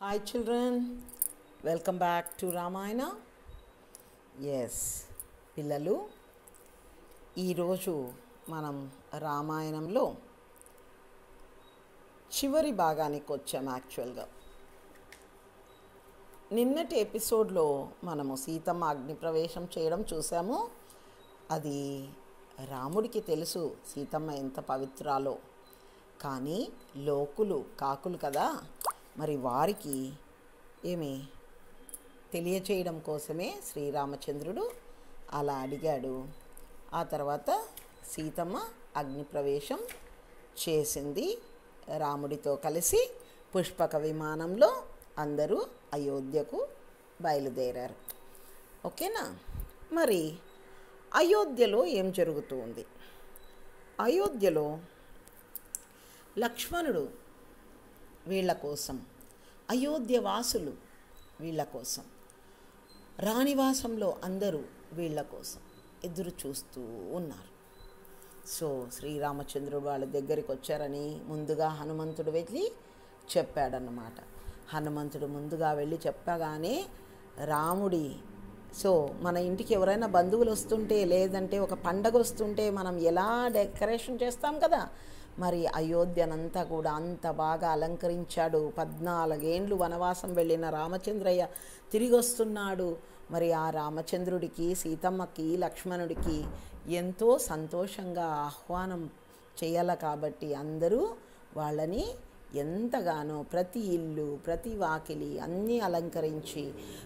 Hi, children. Welcome back to Ramayana. Yes పిల్లలు ఈరోజు మనం రామాయణంలో చివరి భాగానికి వచ్చాం యాక్చువల్గా నిన్నటి ఎపిసోడ్లో మనము సీతమ్మ అగ్ని ప్రవేశం చేయడం చూసాము అది రాముడికి తెలుసు సీతమ్మ ఎంత పవిత్రాలో కానీ లోకులు కాకులు కదా మరి వారికి ఏమి తెలియచేయడం కోసమే శ్రీరామచంద్రుడు అలా అడిగాడు ఆ తర్వాత సీతమ్మ అగ్ని ప్రవేశం చేసింది రాముడితో కలిసి పుష్పక విమానంలో అందరూ అయోధ్యకు బయలుదేరారు ఓకేనా మరి అయోధ్యలో ఏం జరుగుతూ ఉంది అయోధ్యలో లక్ష్మణుడు వీళ్ళ కోసం అయోధ్య వాసులు వీళ్ళ కోసం రాణివాసంలో అందరూ వీళ్ళ కోసం ఎదురు చూస్తూ ఉన్నారు సో శ్రీరామచంద్రుడు వాళ్ళ దగ్గరికి వచ్చారని ముందుగా హనుమంతుడు వెళ్ళి చెప్పాడన్నమాట హనుమంతుడు ముందుగా వెళ్ళి చెప్పగానే రాముడి సో మన ఇంటికి ఎవరైనా బంధువులు వస్తుంటే లేదంటే ఒక పండగ వస్తుంటే మనం ఎలా డెకరేషన్ చేస్తాం కదా మరి అయోధ్యనంతా కూడా అంత బాగా అలంకరించాడు పద్నాలుగేండ్లు వనవాసం వెళ్ళిన రామచంద్రయ్య తిరిగి వస్తున్నాడు మరి ఆ రామచంద్రుడికి సీతమ్మకి లక్ష్మణుడికి ఎంతో సంతోషంగా ఆహ్వానం చేయాల కాబట్టి అందరూ వాళ్ళని ఎంతగానో ప్రతి ఇల్లు ప్రతి వాకిలి అన్నీ అలంకరించి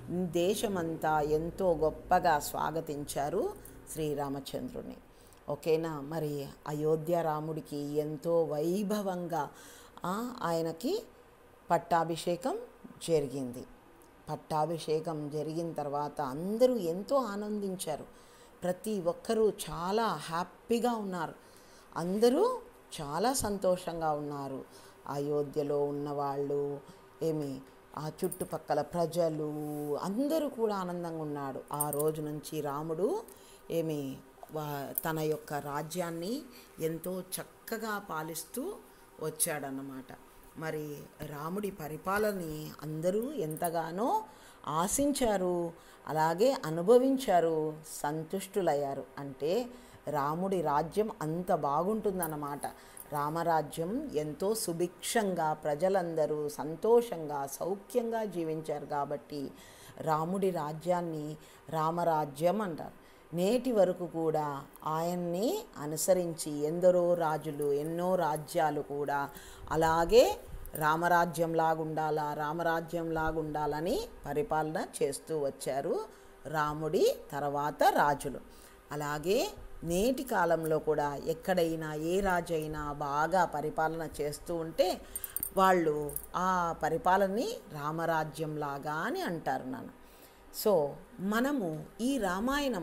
దేశమంతా ఎంతో గొప్పగా స్వాగతించారు శ్రీరామచంద్రుని ఓకేనా మరి అయోధ్య రాముడికి ఎంతో వైభవంగా ఆ, ఆయనకి పట్టాభిషేకం జరిగింది పట్టాభిషేకం జరిగిన తర్వాత అందరూ ఎంతో ఆనందించారు ప్రతి ఒక్కరూ చాలా హ్యాపీగా ఉన్నారు అందరూ చాలా సంతోషంగా ఉన్నారు అయోధ్యలో ఉన్నవాళ్ళు ఏమి ఆ చుట్టుపక్కల ప్రజలు అందరూ కూడా ఆనందంగా ఉన్నాడు ఆ రోజు నుంచి రాముడు ఏమి వా- తన యొక్క రాజ్యాన్ని ఎంతో చక్కగా పాలిస్తూ వచ్చాడన్నమాట మరి రాముడి పరిపాలనని అందరూ ఎంతగానో ఆశించారు అలాగే అనుభవించారు సంతుష్టులయ్యారు అంటే రాముడి రాజ్యం అంత బాగుంటుందన్నమాట రామరాజ్యం ఎంతో సుభిక్షంగా ప్రజలందరూ సంతోషంగా సౌఖ్యంగా జీవించారు కాబట్టి రాముడి రాజ్యాన్ని రామరాజ్యం అంటారు నేటి వరకు కూడా ఆయన్ని అనుసరించి ఎందరో రాజులు ఎన్నో రాజ్యాలు కూడా అలాగే రామరాజ్యంలాగా ఉండాలా రామరాజ్యంలాగా ఉండాలని పరిపాలన చేస్తూ వచ్చారు రాముడి తర్వాత రాజులు అలాగే నేటి కాలంలో కూడా ఎక్కడైనా ఏ రాజు అయినా బాగా పరిపాలన చేస్తూ ఉంటే వాళ్ళు ఆ పరిపాలనని రామరాజ్యంలాగా అని అంటారు నాన్న సో మనము ఈ రామాయణం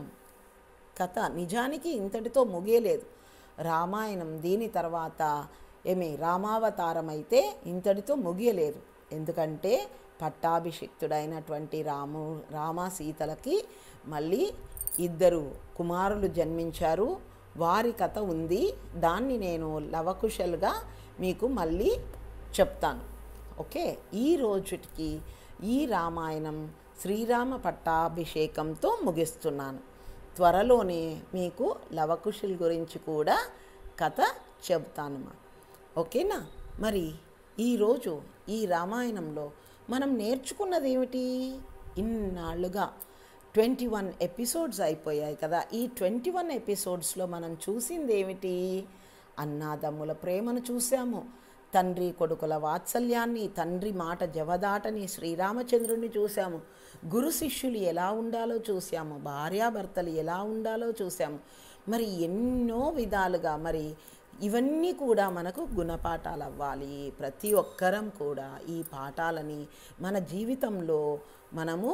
కథ నిజానికి ఇంతటితో ముగియలేదు రామాయణం దీని తర్వాత ఏమి రామావతారం అయితే ఇంతటితో ముగియలేదు ఎందుకంటే పట్టాభిషిక్తుడైనటువంటి రాము రామ సీతలకి మళ్ళీ ఇద్దరు కుమారులు జన్మించారు వారి కథ ఉంది దాన్ని నేను లవకుశలుగా మీకు మళ్ళీ చెప్తాను ఓకే ఈ రోజుటికి ఈ రామాయణం శ్రీరామ పట్టాభిషేకంతో ముగిస్తున్నాను త్వరలోనే మీకు లవకుశుల గురించి కూడా కథ చెబుతాను మా ఓకేనా మరి ఈరోజు ఈ రామాయణంలో మనం నేర్చుకున్నది ఏమిటి ఇన్నాళ్ళుగా ట్వంటీ వన్ ఎపిసోడ్స్ అయిపోయాయి కదా ఈ ట్వంటీ వన్ ఎపిసోడ్స్లో మనం చూసింది ఏమిటి అన్నాదమ్ముల ప్రేమను చూసాము తండ్రి కొడుకుల వాత్సల్యాన్ని తండ్రి మాట జవదాటని శ్రీరామచంద్రుని చూశాము గురు శిష్యులు ఎలా ఉండాలో చూసాము భార్యాభర్తలు ఎలా ఉండాలో చూసాము మరి ఎన్నో విధాలుగా మరి ఇవన్నీ కూడా మనకు గుణపాఠాలు అవ్వాలి ప్రతి ఒక్కరం కూడా ఈ పాఠాలని మన జీవితంలో మనము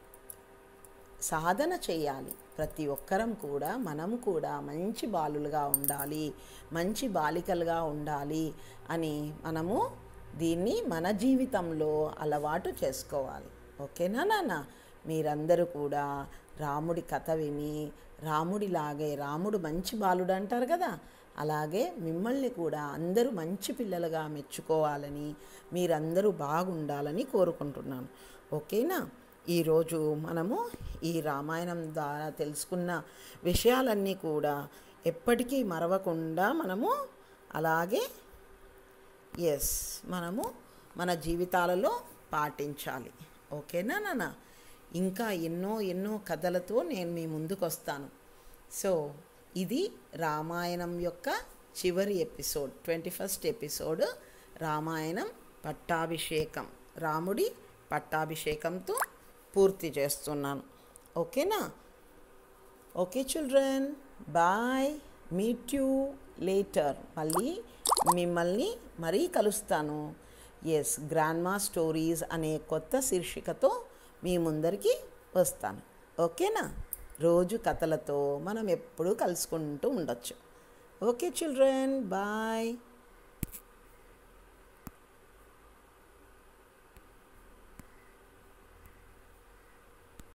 సాధన చేయాలి ప్రతి ఒక్కరం కూడా మనం కూడా మంచి బాలులుగా ఉండాలి మంచి బాలికలుగా ఉండాలి అని మనము దీన్ని మన జీవితంలో అలవాటు చేసుకోవాలి ఓకేనా నాన్న మీరందరూ కూడా రాముడి కథ విని రాముడిలాగే రాముడు మంచి బాలుడు అంటారు కదా అలాగే మిమ్మల్ని కూడా అందరూ మంచి పిల్లలుగా మెచ్చుకోవాలని మీరందరూ బాగుండాలని కోరుకుంటున్నాను ఓకేనా ఈరోజు మనము ఈ రామాయణం ద్వారా తెలుసుకున్న విషయాలన్నీ కూడా ఎప్పటికీ మరవకుండా మనము అలాగే ఎస్ మనము మన జీవితాలలో పాటించాలి ఓకేనా నాన్న ఇంకా ఎన్నో ఎన్నో కథలతో నేను మీ ముందుకు వస్తాను సో ఇది రామాయణం యొక్క చివరి ఎపిసోడ్ ట్వంటీ ఫస్ట్ ఎపిసోడ్ రామాయణం పట్టాభిషేకం రాముడి పట్టాభిషేకంతో పూర్తి చేస్తున్నాను ఓకేనా okay children bye meet you later మళ్ళీ మిమ్మల్ని మరీ కలుస్తాను ఎస్ గ్రాండ్మా స్టోరీస్ అనే కొత్త శీర్షికతో మీ ముందరికి వస్తాను ఓకేనా రోజు కథలతో మనం ఎప్పుడూ కలుసుకుంటూ ఉండొచ్చు ఓకే చిల్డ్రన్ బాయ్